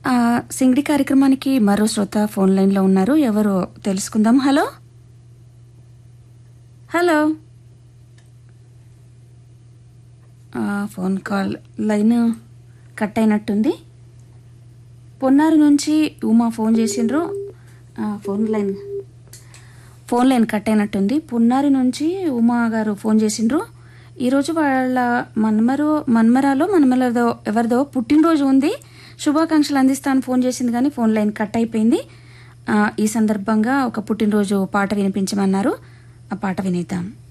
ఆ, సింగిడి కార్యక్రమానికి మరో శ్రోత ఫోన్ లైన్లో ఉన్నారు ఎవరు తెలుసుకుందాం హలో హలో ఆ, ఫోన్ కాల్ లైన్ కట్ అయినట్టుంది పొన్నారి నుంచి ఉమా ఫోన్ చేసిండ్రు ఆ, phone line phone line cut అయినట్టుంది పున్నారి నుంచి ఉమా గారు ఫోన్ చేసిండ్రు ఈరోజు వాళ్ళ మన్మరు మన్మరాలో మన్మరదో ఎవరిదో పుట్టినరోజు ఉంది శుభాకాంక్షలు అందిస్తాను ఫోన్ చేసింది కానీ ఫోన్ లైన్ కట్ అయిపోయింది ఆ, ఈ సందర్భంగా ఒక పుట్టినరోజు పాట వినిపించమన్నారు ఆ పాట వినిద్దాం